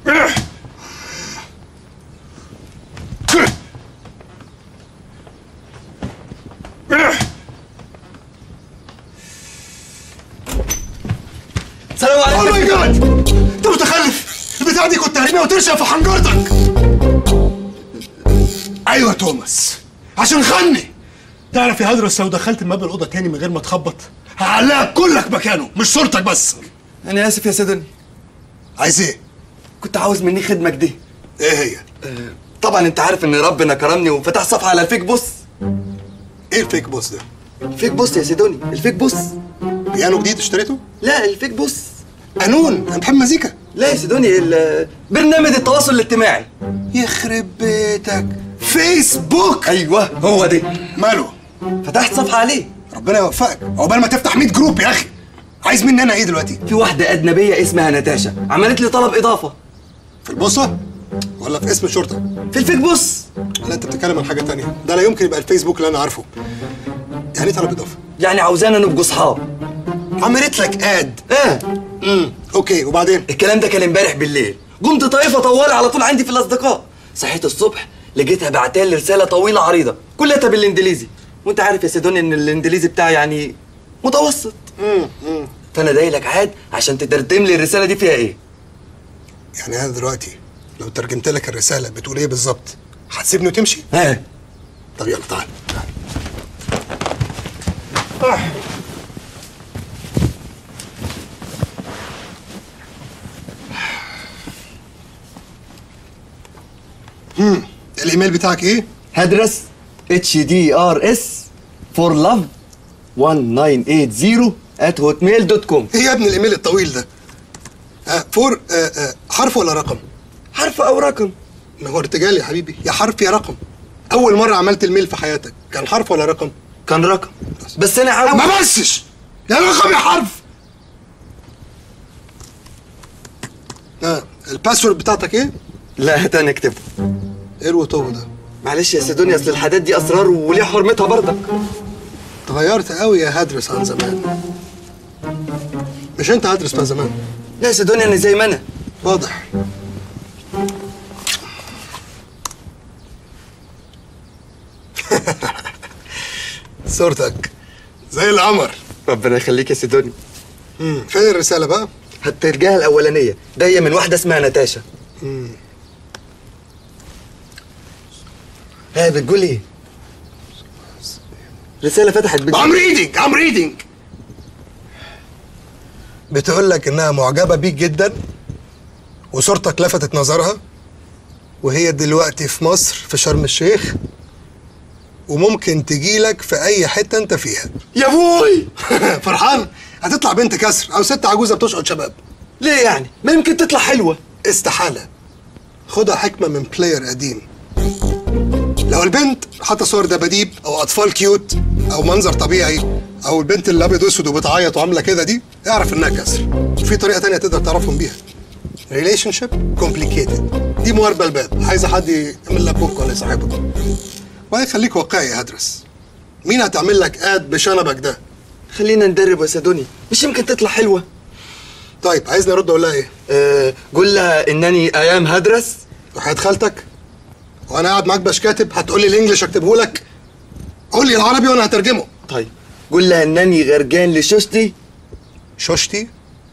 سلام اوه ماي عليكم جاد انت متخلف البتاع دي كنت هرميها وترشق في حنجرتك ايوه توماس عشان خني تعرف يا هدرس لو دخلت المبنى الاوضه تاني من غير ما تخبط هعلقك كلك مكانه مش صورتك بس انا اسف يا سيدوني عايز ايه؟ كنت عاوز مني خدمه كده ايه هي؟ طبعا انت عارف ان ربنا كرمني وفتح صفحه على الفيك بوس ايه الفيك بوس ده؟ الفيك بوس يا سيدوني الفيك بوس بيانو جديد اشتريته؟ لا الفيك بوس قانون انا بحب مزيكا لا يا سيدوني ال- برنامج التواصل الاجتماعي يخرب بيتك فيسبوك ايوه هو ده ماله؟ فتحت صفحه عليه ربنا يوفقك عقبال ما تفتح 100 جروب يا اخي عايز مني انا ايه دلوقتي؟ في واحده اجنبيه اسمها ناتاشا عملت لي طلب اضافه في البوصه؟ ولا في اسم الشرطه؟ في الفيك بوس لا انت بتتكلم عن حاجه تانية ده لا يمكن يبقى الفيسبوك اللي انا عارفه يعني ايه طلب اضافه يعني عاوزانا نبقوا صحاب عملت لك اد اه امم اوكي وبعدين الكلام ده كان امبارح بالليل قمت طايفه طوالي على طول عندي في الاصدقاء صحيت الصبح لقيتها بعتالي رساله طويله عريضه كلها بالانجليزي وانت عارف يا سيدوني ان الانجليزي بتاعي يعني متوسط فانا جاي لك عاد عشان تترجم لي الرساله دي فيها ايه يعني انا دلوقتي لو ترجمت لك الرساله بتقول ايه بالظبط هتسيبني وتمشي ها طب يلا تعال امم الايميل بتاعك ايه هدرس اتش دي ار اس فور لاف 1980 at hotmail دوت كوم ايه يا ابني الايميل الطويل ده آه فور آه آه حرف ولا رقم حرف او رقم ما هو ارتجال يا حبيبي يا حرف يا رقم اول مره عملت الميل في حياتك كان حرف ولا رقم كان رقم بس انا عاوز ما بسش يا رقم يا حرف اه الباسورد بتاعتك ايه لا هات انا اكتبه ايه الوتو ده معلش يا سيدوني اصل الحاجات دي اسرار وليها حرمتها برضك اتغيرت قوي يا هدرس عن زمان مش انت هدرس من زمان لا يا سيدوني انا زي ما انا واضح صورتك زي القمر ربنا يخليك يا سيدوني مم. فين الرسالة بقى؟ هترجعها الاولانيه جايه من واحده اسمها ناتاشا ها بتقول ايه رساله فتحت بتقول I'm reading I'm reading بتقول لك انها معجبة بيك جدا وصورتك لفتت نظرها وهي دلوقتي في مصر في شرم الشيخ وممكن تجيلك في اي حتة انت فيها يا بوي فرحان هتطلع بنت كسر او ست عجوزة بتشقط شباب ليه يعني ما يمكن تطلع حلوه استحالة خدها حكمة من بلاير قديم لو البنت حاطة صور دباديب أو أطفال كيوت أو منظر طبيعي أو البنت اللي أبيض وأسود وبتعيط وعاملة كده دي اعرف إنها كسر في طريقة تانية تقدر تعرفهم بيها ريليشن شيب كومبليكيتد دي مواربة الباب عايزة حد يعمل لك بوك ولا يصاحبك وبعدين خليك واقعي يا هدرس مين هتعمل لك اد بشنبك ده خلينا ندرب يا سيدوني مش يمكن تطلع حلوه طيب عايزني ارد اقول لها ايه أه قول لها انني ايام هدرس وحياة خالتك وانا قاعد معاك باش كاتب هتقول لي الانجليش اكتبه لك قول لي العربي وانا هترجمه طيب قول لها انني غرقان لشوشتي شوشتي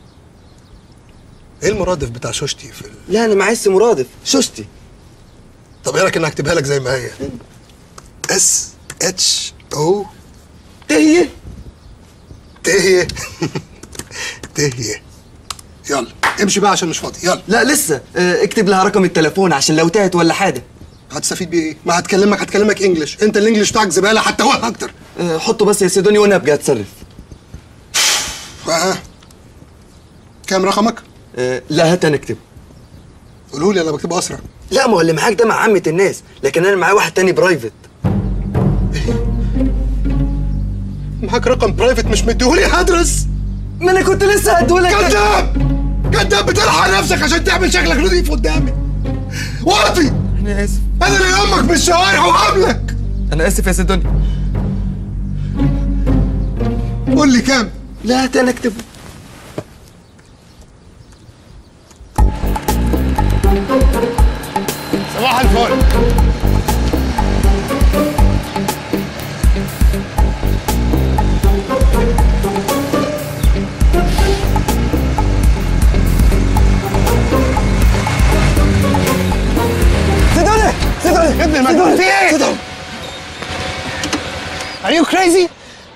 ايه المرادف بتاع شوشتي في ال... لا انا معايا اسم مرادف شوشتي طب ايه رايك اني اكتبها لك زي ما هي اس اتش او تهيه تهي تهي يلا امشي بقى عشان مش فاضي يلا لا لسه أه اكتب لها رقم التليفون عشان لو تاهت ولا حاجه هتستفيد بيه ايه ما هتكلمك هتكلمك انجلش انت الانجليش بتاعك زباله حتى هو اكتر أه حطه بس يا سيدوني وانا ابقى اتصرف اه كام رقمك أه لا هات انا اكتبه قولوا لي انا بكتبه اسرع لا ما هو اللي معاك ده مع عامة الناس لكن انا معايا واحد تاني برايفت معاك رقم برايفت مش مديهولي هدرس ما انا كنت لسه هدولك كذاب كذاب بتلحق نفسك عشان تعمل شكلك نظيف قدامي واطي انا اسف انا اللي امك بالشوارع وقابلك انا اسف يا سيدوني قول لي كام لا هات انا اكتبه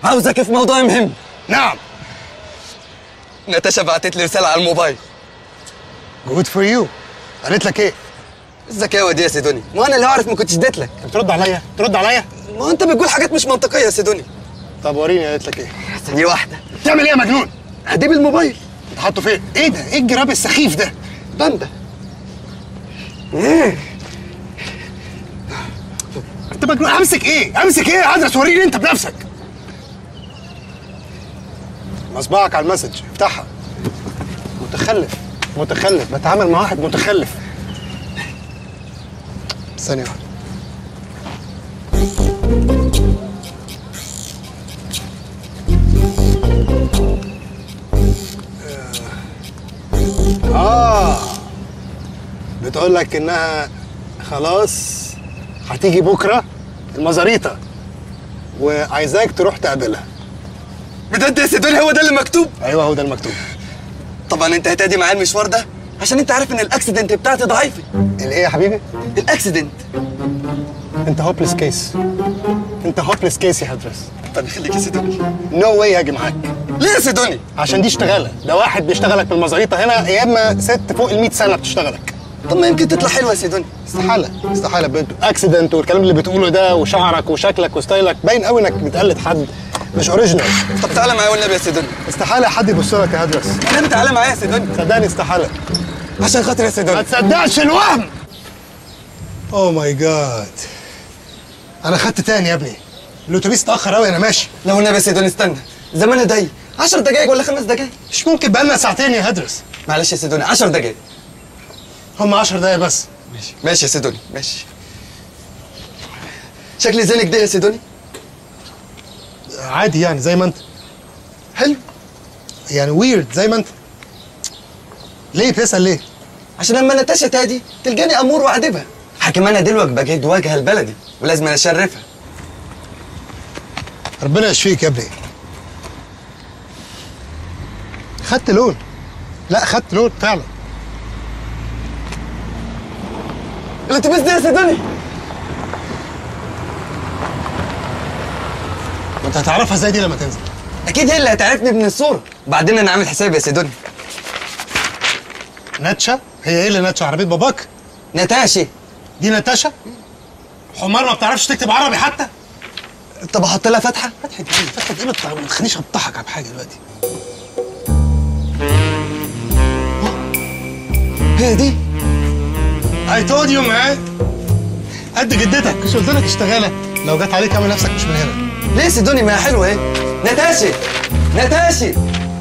عاوزك في موضوع مهم نعم ناتاشا بعتت لي رساله على الموبايل جود فور يو قالت لك ايه الذكاوه دي يا سيدوني ما انا اللي اعرف ما كنتش اديت لك بترد عليا ترد عليا ما انت بتقول حاجات مش منطقيه يا سيدوني طب وريني قالت لك ايه ثانيه واحده بتعمل ايه يا مجنون هديب الموبايل انت حاطه فين ايه ده ايه الجراب السخيف ده باندا ايه انت مجنون امسك ايه امسك ايه يا ادرس وريني انت بنفسك مصباحك على المسج افتحها متخلف متخلف بتعامل مع واحد متخلف ثانية واحدة آه بتقول لك إنها خلاص هتيجي بكرة المزاريطة وعايزاك تروح تقابلها بجد يا سيدوني هو ده اللي مكتوب أيوه هو ده المكتوب طبعا انت هتادي معايا المشوار ده عشان انت عارف ان الاكسيدنت بتاعتي ضعيفه الإيه يا حبيبي؟ الاكسيدنت أنت هوبلس كيس أنت هوبلس كيس يا هدرس طب يخليك يا سيدوني نو واي هاجي معاك ليه يا سيدوني عشان دي اشتغالة ده واحد بيشتغلك بالمزاريطة هنا يا إما ست فوق ال 100 سنة بتشتغلك طب ما يمكن تطلع حلوه يا سيدوني استحالة استحالة بنت اكسيدنت والكلام اللي بتقوله ده وشعرك وشكلك وستايلك باين قوي انك بتقلد حد مش اوريجينال طب تعالى معايا والنبي يا سيدوني استحالة حد يبص لك يا هدرس النبي تعالى معايا يا سيدوني صدقني استحالة عشان خاطر يا ما سيدوني تصدقش الوهم اوه ماي جاد انا خدت تاني يا ابني الاتوبيس اتاخر قوي انا ماشي لو والنبي يا سيدوني استنى زمانها ضيق 10 دقايق ولا خمس دقايق مش ممكن بقالنا ساعتين يا هدرس معلش يا سيدوني 10 دقايق هم 10 دقايق بس ماشي ماشي يا سيدوني ماشي شكلي زينك ده يا سيدوني عادي يعني زي ما انت حلو يعني ويرد زي ما انت ليه بتسال ليه عشان لما ناتاشا تادي تلقاني امور واعدبها حكم انا دلوقتي بجيد واجهه البلدي ولازم أنا اشرفها ربنا يشفيك يا ابني خدت لون لا خدت لون فعلا الاتوبيس ده يا سيدوني ما انت هتعرفها ازاي دي لما تنزل اكيد هي اللي هتعرفني من الصوره بعدين انا عامل حسابي يا سيدوني ناتشا هي ايه اللي ناتشا عربيه باباك ناتاشا دي ناتاشا حمار ما بتعرفش تكتب عربي حتى طب احط لها فتحه فتحة ايه فتحة ايه ما تع- ما تخلينيش اضحك على حاجه دلوقتي هي دي اي تولد يو مان قد جدتك مش قلت لك اشتغاله لو جت عليك اعمل نفسك مش من هنا ليه يا سيدوني ما هي حلوه اهي ناتاشا ناتاشا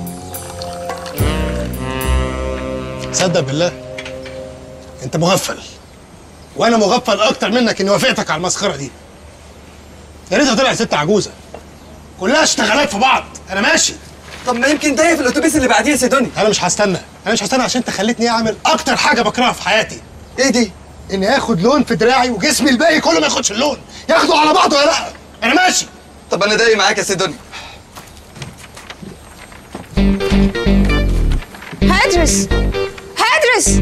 صدق بالله انت مغفل وانا مغفل اكتر منك اني وافقتك على المسخره دي يا ريتها طلعت ست عجوزه كلها اشتغالات في بعض انا ماشي طب ما يمكن ده في الاتوبيس اللي بعديه يا سيدوني انا مش هستنى انا مش هستنى عشان انت خليتني اعمل اكتر حاجه بكرهها في حياتي ايه دي اني اخد لون في دراعي وجسمي الباقي كله ما ياخدش اللون ياخدوا على بعضه ولا لا انا ماشي طب انا داي معاك يا سيدوني هدرس هدرس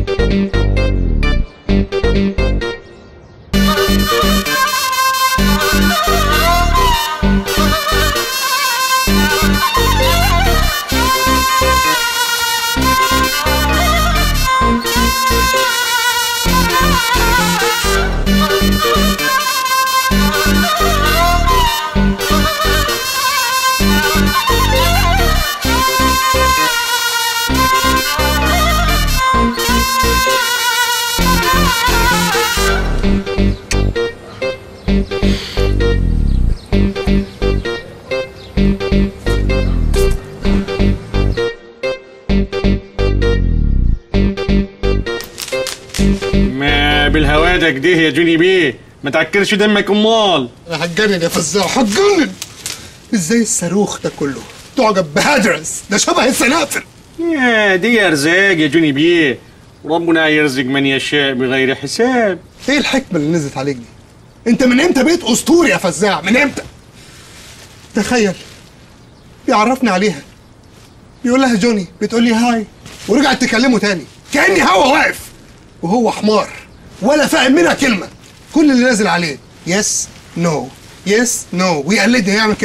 ما بالهوادك دي يا جوني بيه ما تعكرش دمك امال انا هتجنن يا فزاع هتجنن ازاي الصاروخ ده كله تعجب بهدرس ده شبه السنافر يا دي ارزاق يا جوني بيه ربنا يرزق من يشاء بغير حساب ايه الحكمه اللي نزلت عليك دي انت من امتى بقيت اسطوري يا فزاع من امتى تخيل بيعرفني عليها بيقول لها جوني بتقول لي هاي ورجعت تكلمه تاني كاني هوا واقف وهو حمار ولا فاهم منها كلمه كل اللي نازل عليه يس نو يس نو ويقلدني يعمل كده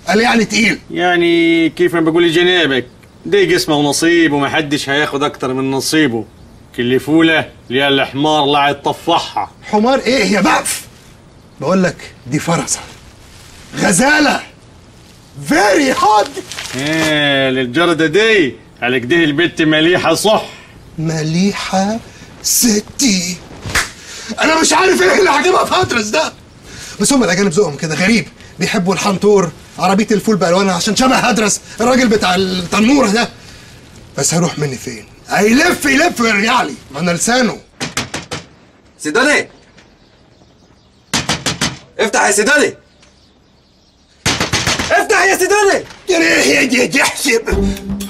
قال يعني تقيل يعني كيف ما بقول لجنابك دي قسمه ونصيب ومحدش هياخد اكتر من نصيبه كل فوله ليا الحمار لا يطفحها حمار ايه يا بقف بقول لك دي فرسه غزاله فيري هارد ايه للجردة دي على كده البت مليحة صح مليحه ستي انا مش عارف ايه اللي عاجبها في هاترس ده بس هم الاجانب ذوقهم كده غريب بيحبوا الحنطور عربيه الفول بالوانها عشان شبه هدرس الراجل بتاع التنوره ده بس هروح مني فين هيلف يلف ويرجع لي ما انا لسانه سيدوني افتح يا سيدوني افتح يا سيدوني يا ريت يا يحسب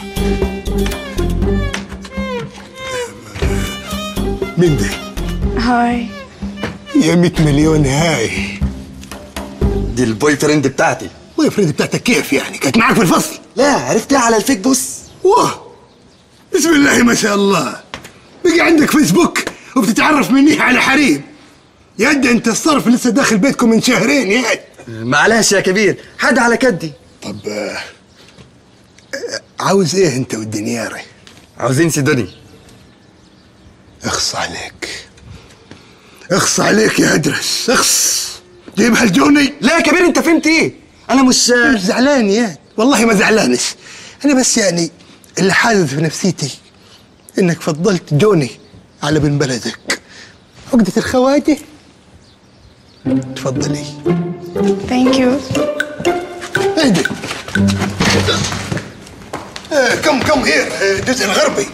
مين ده؟ هاي يا 100 مليون هاي دي البوي فريند بتاعتي ما فريد بتاعتك كيف يعني كانت معاك في الفصل لا عرفتها على الفيك بوس واه بسم الله ما شاء الله بقى عندك فيسبوك وبتتعرف منيه على حريم يا قد انت الصرف لسه داخل بيتكم من شهرين يا قد. معلش يا كبير حد على كدي طب آه، آه، عاوز ايه انت والدنياري عاوزين سيدوني اخص عليك اخص عليك يا ادرس اخص جايبها الجوني لا يا كبير انت فهمت ايه انا مش مش زعلان يا والله ما زعلانش انا بس يعني اللي حاسس في نفسيتي انك فضلت جوني على بن بلدك عقدة الخواجة تفضلي ثانك يو اهدي آه، كم كم هير آه، الجزء الغربي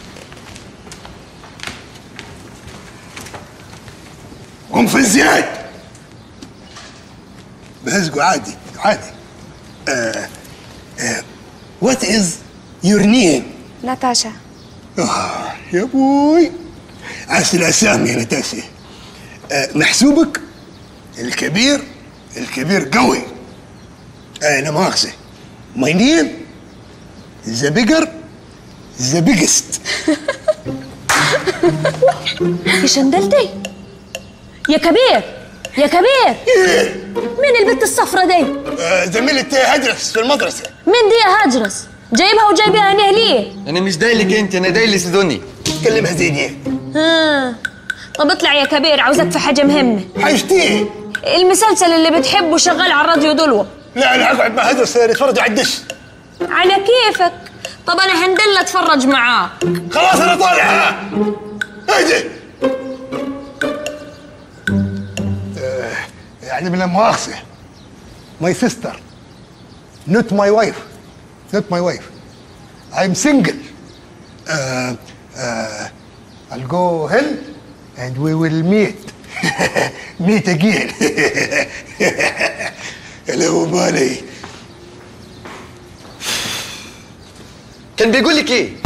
قم في الزياد بهزقوا عادي عادي وات از يور نيم ناتاشا آه يا بوي عسل الاسامي يا نتاسي آه محسوبك الكبير الكبير قوي آه لا مؤاخذة ماي نيم ذا بيجر ذا بيجست يا شندلتي يا كبير يا كبير مين البنت الصفرة دي؟ زميلة هدرس في المدرسة مين دي يا هجرس؟ جايبها وجايبها هنا ليه؟ انا مش دايلك انت انا دايلي سيدوني كلمها زيني ها طب اطلع يا كبير عاوزك في حاجة مهمة حاجتي المسلسل اللي بتحبه شغال على الراديو دلوة لا انا اقعد مع هدرس نتفرج على الدش على كيفك طب انا هندل اتفرج معاك خلاص انا طالع ها اجي آه، يعني من المؤاخذة my sister not my wife not my wife I'm single uh, uh, I'll go hell and we will meet meet again لو بالي كان بيقول لك ايه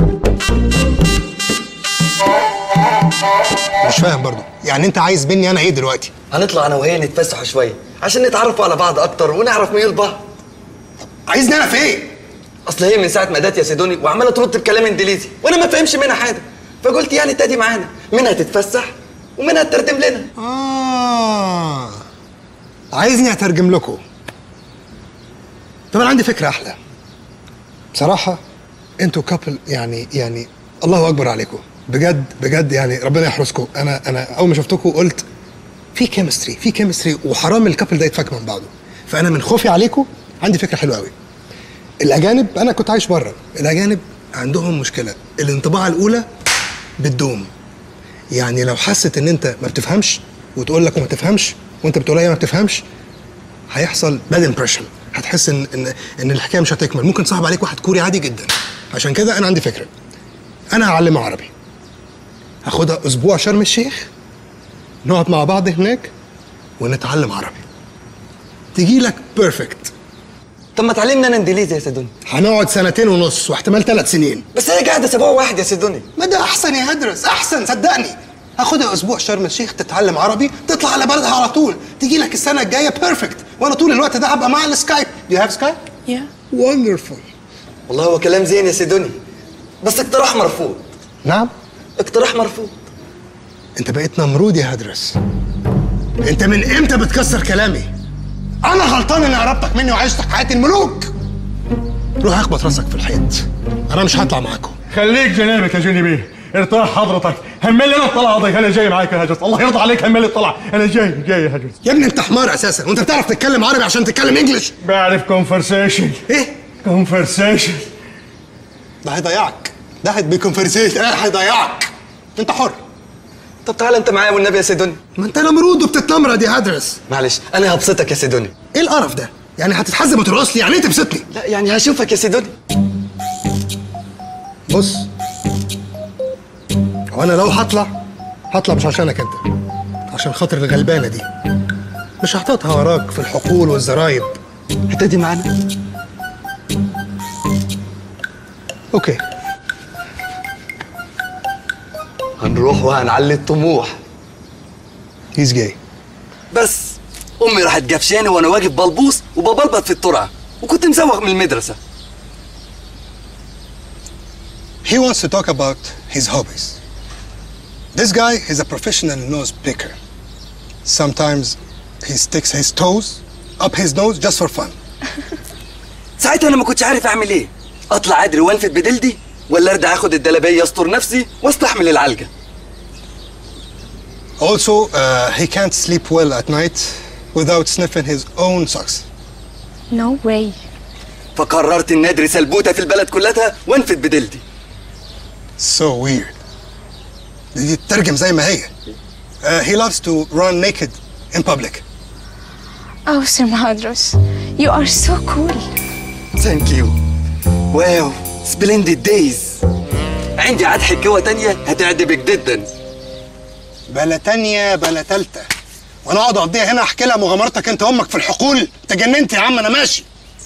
مش فاهم برضو يعني انت عايز مني انا ايه دلوقتي هنطلع انا وهي نتفسحوا شويه عشان نتعرفوا على بعض اكتر ونعرف ميول بعض عايزني انا في ايه اصل هي من ساعه ما جت يا سيدوني وعماله ترد بكلام انجليزي وانا ما فهمش منها حاجه فقلت يعني تادي معانا منها تتفسح ومنها تترجم لنا آه عايزني أترجم لكم طب أنا عندي فكرة أحلى بصراحة أنتوا كابل يعني يعني الله أكبر عليكم بجد بجد يعني ربنا يحرسكم أنا أنا أول ما شفتكم قلت في كيمستري في كيمستري وحرام الكابل ده يتفك من بعضه فأنا من خوفي عليكم عندي فكرة حلوة قوي الأجانب أنا كنت عايش بره الأجانب عندهم مشكلة الانطباع الأولى بتدوم يعني لو حست ان انت ما بتفهمش وتقول لك وما تفهمش وانت بتقول لها ما بتفهمش هيحصل باد امبريشن هتحس ان ان ان الحكايه مش هتكمل ممكن تصاحب عليك واحد كوري عادي جدا عشان كده انا عندي فكره انا هعلمه عربي هاخدها اسبوع شرم الشيخ نقعد مع بعض هناك ونتعلم عربي تجي لك بيرفكت طب ما تعلمنا انا انجليزي يا سيدوني هنقعد سنتين ونص واحتمال ثلاث سنين بس هي قاعده اسبوع واحد يا سيدوني ما ده احسن يا هدرس احسن صدقني هاخدها اسبوع شرم الشيخ تتعلم عربي تطلع على بلدها على طول تيجي لك السنه الجايه بيرفكت وانا طول الوقت ده هبقى مع السكايب يو هاف سكايب يا وندرفول والله هو كلام زين يا سيدوني بس اقتراح مرفوض نعم اقتراح مرفوض انت بقيت نمرود يا هدرس انت من امتى بتكسر كلامي انا غلطان اني قربتك مني وعيشتك حياه الملوك روح اخبط راسك في الحيط انا مش هطلع معاكم خليك جنابك يا جوني بيه ارتاح حضرتك هملي انا الطلعه دي انا جاي معاك يا هجس الله يرضى عليك هملي الطلعه انا جاي جاي يا هجس يا ابني انت حمار اساسا وانت بتعرف تتكلم عربي عشان تتكلم انجلش بعرف كونفرسيشن ايه كونفرسيشن ده هيضيعك ده هيبقى كونفرسيشن ايه هيضيعك انت حر طب تعالى انت معايا والنبي يا سيدوني ما انت نمرود وبتتنمرد يا هدرس معلش انا هبسطك يا سيدوني ايه القرف ده يعني هتتحزم وترقص لي يعني ايه تبسطني لا يعني هشوفك يا سيدوني بص وانا لو هطلع هطلع مش عشانك انت عشان خاطر الغلبانه دي مش هحططها وراك في الحقول والزرايب هتدي معانا اوكي هنروح وهنعلي الطموح هيز جاي بس امي راحت جفشاني وانا واقف بلبوس وببلبط في الترعه وكنت مزوغ من المدرسه He wants to talk about his hobbies. This guy is a professional nose picker. Sometimes he sticks his toes up his nose just for fun. ساعتها انا ما كنتش عارف اعمل ايه اطلع اجري وانفد بدلدي ولا ارجع اخد الدلبيه استر نفسي واستحمل العلقه Also, uh, he can't sleep well at night without sniffing his own socks. No way. فقررت اني ادري سلبوته في البلد كلها وانفد بدلدي So weird. دي تترجم زي ما هي. Uh, he loves to run naked in public. Oh, Sir Mahadros, you are so cool. ثانك يو واو سبلندد دايز عندي عاد حكاوه تانية هتعجبك جدا بلا تانية بلا تالتة. وانا اقعد اقضيها هنا احكي لها مغامرتك انت وامك في الحقول تجننت يا عم انا ماشي.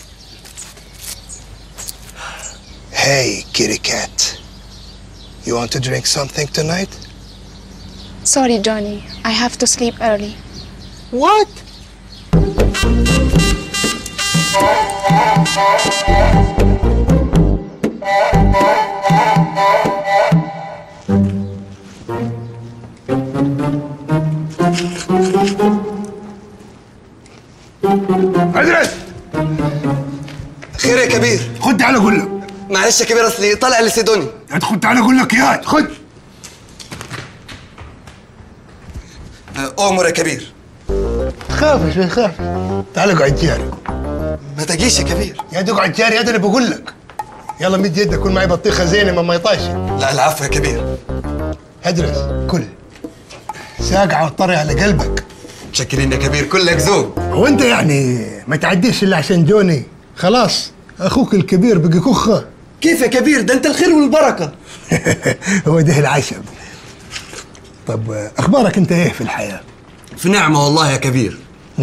Hey, kitty cat. You want to drink something tonight? Sorry, Johnny. I have to sleep early. What? ادرس خير يا كبير خد تعالى اقول لك معلش يا كبير اصلي طالع لسيدوني خد تعالى اقول لك يا خد أه، امر يا كبير خافش ما تخافش تعال اقعد جاري ما تجيش يا كبير يا تقعد جاري هذا اللي بقول لك يلا مد يدك كل معي بطيخه زينه ما ما يطاش لا العفو يا كبير ادرس كل ساقعه وطري على قلبك متشكرين يا كبير كلك ذوق هو انت يعني ما تعديش الا عشان جوني خلاص اخوك الكبير بقي كخه كيف يا كبير ده انت الخير والبركه هو ده العشب طب اخبارك انت ايه في الحياه في نعمه والله يا كبير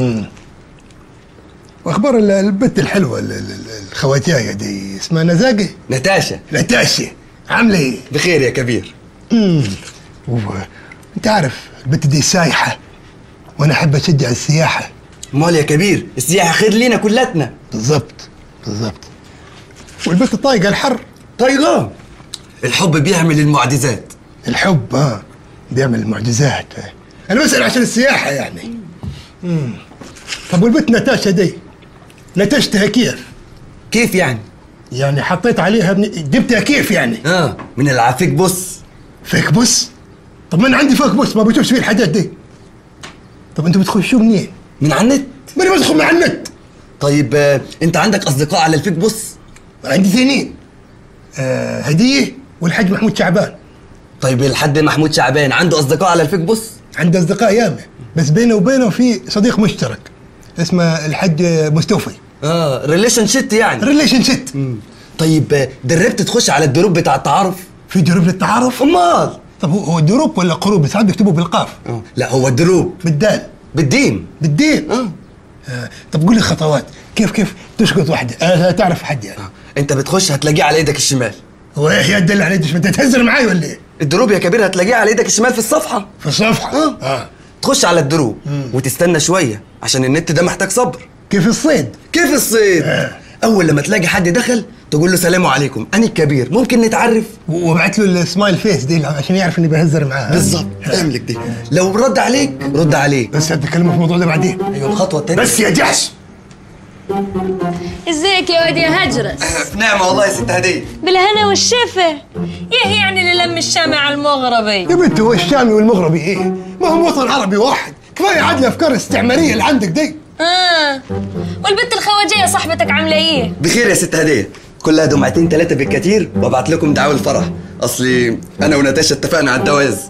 واخبار ال- البت الحلوه ال- ال- الخواتيايه دي اسمها نزاقي نتاشا نتاشا عامله ايه بخير يا كبير و- انت عارف البت دي سايحه وانا احب اشجع السياحه مال يا كبير السياحه خير لينا كلتنا بالضبط بالضبط والبت طايقه الحر طيقان الحب بيعمل المعجزات الحب اه بيعمل معجزات انا بسال عشان السياحه يعني مم. طب والبت نتاشا دي نتشتها كيف؟ كيف يعني يعني حطيت عليها بن... جبتها كيف يعني؟ اه من العافيك بص فيك بص طب ما انا عندي فيك بص ما بشوفش فيه الحاجات دي طب انتوا بتخشوا منين؟ من على النت ما انا بدخل مع النت طيب آه، انت عندك اصدقاء على الفيك بص عندي اثنين آه هديه والحاج محمود شعبان طيب الحاج محمود شعبان عنده اصدقاء على الفيك بص عنده اصدقاء ياما بس بينه وبينه في صديق مشترك اسمه الحاج مستوفي اه ريليشن شيت يعني ريليشن شيت طيب آه، دربت تخش على الدروب بتاع التعارف في دروب للتعارف امال طب هو هو دروب ولا قروب ساعات بيكتبوا بالقاف آه، لا هو الدروب بالدال بالدين بالدين اه آه. طب قول لي خطوات كيف كيف تشقط واحده آه تعرف حد يعني آه، انت بتخش هتلاقيه على ايدك الشمال هو ايه يا دل على يدش انت تهزر معاي ولا ايه؟ الدروب يا كبير هتلاقيه على ايدك الشمال في الصفحه في الصفحه اه, آه. تخش على الدروب وتستنى شويه عشان النت ده محتاج صبر كيف الصيد؟ كيف الصيد آه. اول لما تلاقي حد دخل تقول له سلام عليكم انا الكبير ممكن نتعرف و- وبعت له السمايل فيس دي عشان يعرف اني بهزر معاه بالظبط املك دي لو رد عليك رد عليه بس هتكلموا في الموضوع ده بعدين ايوه الخطوه الثانيه بس يا جحش ازيك يا واد يا هجرس في نعمه والله يا ست هديه بالهنا والشفا ايه يعني اللي لم الشامع المغربي يا بنت هو الشامي والمغربي ايه؟ ما هو وطن عربي واحد كفايه عدل الافكار الاستعماريه اللي عندك دي اه والبنت الخواجيه صاحبتك عامله ايه بخير يا ست هديه كلها دمعتين ثلاثه بالكتير وابعت لكم دعاوى الفرح اصلي انا وناتاشا اتفقنا على الجواز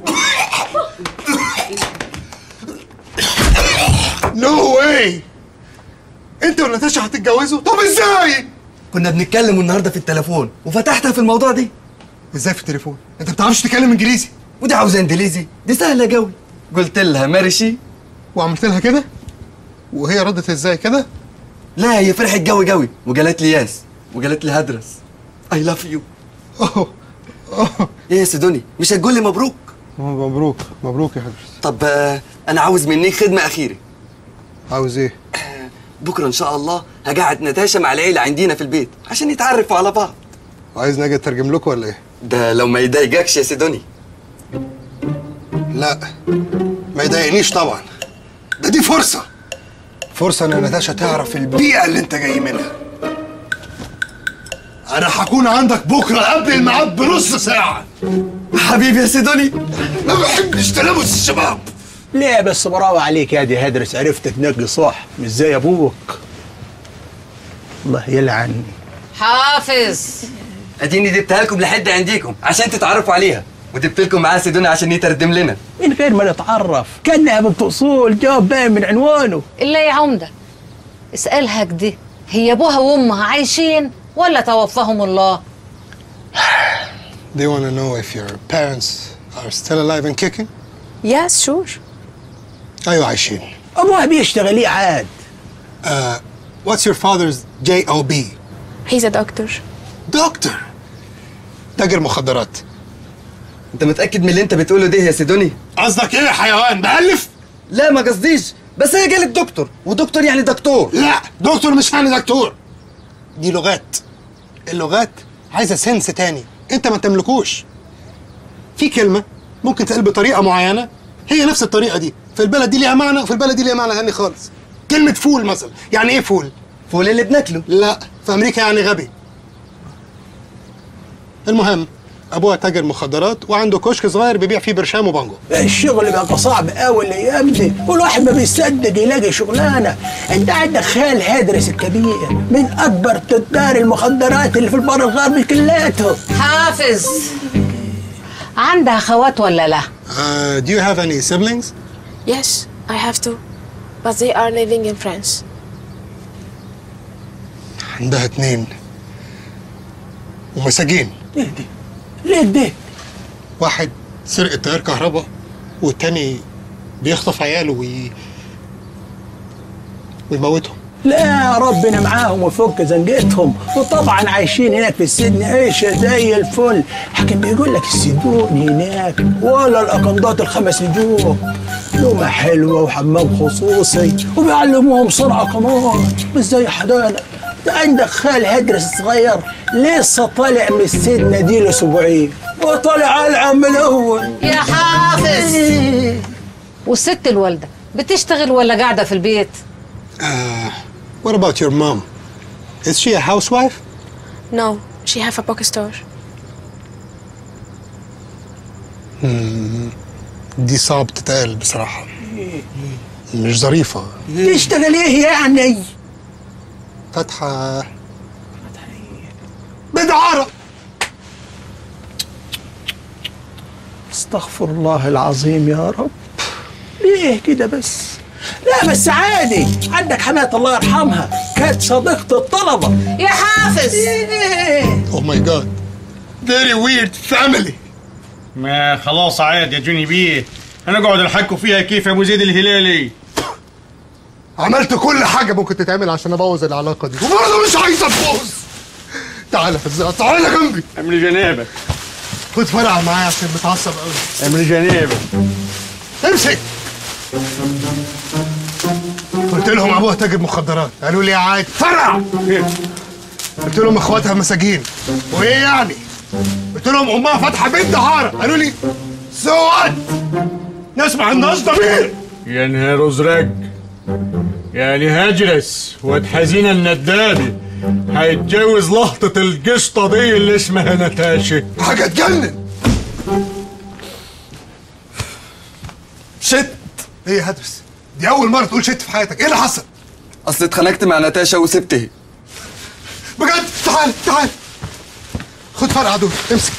نو واي انت وناتاشا هتتجوزوا؟ طب ازاي؟ كنا بنتكلم النهارده في التليفون وفتحتها في الموضوع دي ازاي في التليفون؟ انت ما بتعرفش تتكلم انجليزي ودي عاوزه انجليزي دي سهله قوي قلت لها مارشي وعملت لها كده؟ وهي ردت ازاي كده؟ لا هي فرحت قوي قوي وقالت لي ياس وقالت لي هدرس اي لاف يو اوه اوه ايه يا سيدوني مش هتقول لي مبروك مبروك مبروك يا حضرتك طب آه، انا عاوز منك خدمه اخيره عاوز ايه؟ بكره ان شاء الله هقعد نتاشا مع العيله عندنا في البيت عشان يتعرفوا على بعض عايز نجي اترجم لكم ولا ايه؟ ده لو ما يضايقكش يا سيدوني لا ما يضايقنيش طبعا ده دي فرصة فرصة ان ناتاشا تعرف البيئة اللي انت جاي منها انا هكون عندك بكرة قبل الميعاد بنص ساعة حبيبي يا سيدوني ما بحبش تلامس الشباب ليه بس براوة عليك يا دي هدرس عرفت تنقي صح مش زي ابوك الله يلعن حافظ اديني جبتها لكم لحد عنديكم عشان تتعرفوا عليها وجبت لكم معاه سيدوني عشان يترجم لنا من غير ما نتعرف كانها بنت اصول جواب باين من عنوانه إلا يا عمدة اسألها كده هي أبوها وأمها عايشين ولا توفاهم الله They want to know if your parents are still alive and kicking Yes, sure. ايوه عايشين ابوها بيشتغل ايه عاد uh, What's your father's J.O.B. He's a doctor. دكتور تاجر مخدرات انت متاكد من اللي انت بتقوله ده يا سيدوني قصدك ايه يا حيوان بألف؟ لا ما قصديش بس هي قالت دكتور ودكتور يعني دكتور لا دكتور مش يعني دكتور دي لغات اللغات عايزه سنس تاني انت ما تملكوش في كلمه ممكن تقال بطريقه معينه هي نفس الطريقه دي في البلد دي ليها معنى وفي البلد دي ليها معنى تاني خالص كلمه فول مثلا يعني ايه فول فول اللي بناكله لا في امريكا يعني غبي المهم ابوها تاجر مخدرات وعنده كشك صغير بيبيع فيه برشام وبانجو الشغل بقى صعب قوي الايام دي والواحد ما بيصدق يلاقي شغلانه انت عندك خال هدرس الكبير من اكبر تجار المخدرات اللي في البر الغربي كلاته حافظ عندها أخوات ولا لا uh, Do you have any siblings? Yes, I have to. But they are living in France. عندها اتنين ومساجين ليه دي ليه دي واحد سرقة تيار كهرباء والتاني بيخطف عياله وي... ويموتهم لا ربنا معاهم وفك زنقتهم وطبعا عايشين هناك في السجن عيشة زي الفل لكن بيقول لك السجون هناك ولا الأقمضات الخمس نجوم لومة حلوة وحمام خصوصي وبيعلموهم صنعة كمان مش زي حدانا ده عندك خال هدرس صغير لسه طالع من السجن دي له اسبوعين وطالع على العام الاول يا حافظ والست الوالدة بتشتغل ولا قاعدة في البيت uh, What about your mom? Is she a housewife? No, she have a bookstore. دي صعب تتقال بصراحة مش ظريفة تشتغل ايه يعني فاتحة بدعارة استغفر الله العظيم يا رب ليه كده بس لا بس عادي عندك حماية الله يرحمها كانت صديقة الطلبة يا حافظ Oh my god Very weird family ما خلاص عاد يا جوني بيه انا اقعد الحكوا فيها كيف يا ابو زيد الهلالي عملت كل حاجة ممكن تتعمل عشان ابوظ العلاقة دي وبرضه مش عايزة تبوظ تعالى في الزقة تعالى جنبي اعمل جنابك خد فرع معايا عشان متعصب قوي اعمل جنابك امسك قلت لهم ابوها تاجر مخدرات قالوا لي عادي فرع قلت لهم اخواتها مساجين وايه يعني قلت لهم امها فاتحه بيت دعاره قالوا لي سو وات ناس ما عندهاش ضمير يا نهار ازرق يعني هجرس واد حزينة الندابي هيتجوز لقطة القشطة دي اللي اسمها نتاشا حاجه تجنن شت ايه يا هدرس دي اول مره تقول شت في حياتك ايه اللي حصل اصل اتخانقت مع نتاشا وسبته بجد تعال تعال خد فرقع دول امسك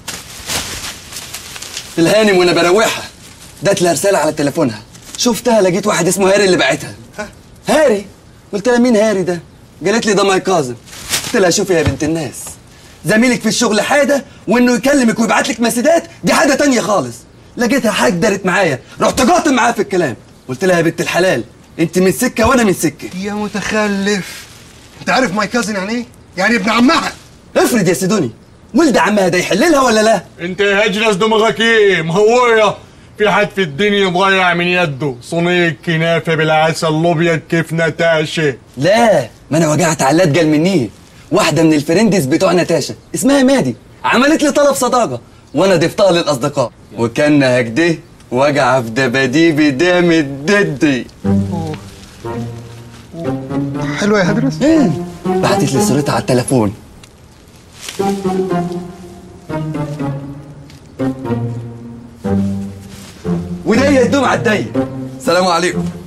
الهانم وانا بروحها جات لها رساله على تليفونها شفتها لقيت واحد اسمه هاري اللي بعتها هاري قلت لها مين هاري ده قالت لي ده ماي كاظم قلت لها شوفي يا بنت الناس زميلك في الشغل حاجه وانه يكلمك ويبعت لك مسجات دي حاجه تانية خالص لقيتها حاجه دارت معايا رحت قاطم معاها في الكلام قلت لها يا بنت الحلال انت من سكه وانا من سكه يا متخلف انت عارف ماي كازن يعني ايه يعني ابن عمها افرض يا سيدوني ولد عمها ده يحللها ولا لا انت يا هجرس دماغك ايه مهوية في حد في الدنيا ضيع من يده صينية كنافة بالعسل الابيض كيف نتاشا لا ما انا وجعت على الاتجل منيه واحده من الفريندز بتوع نتاشا اسمها مادي عملت لي طلب صداقه وانا ضفتها للاصدقاء وكان هكده وجع في دباديبي دام الددي حلوه يا هدرس إيه؟ بعتت لي صورتها على التليفون وده يدوم على الضيق سلام عليكم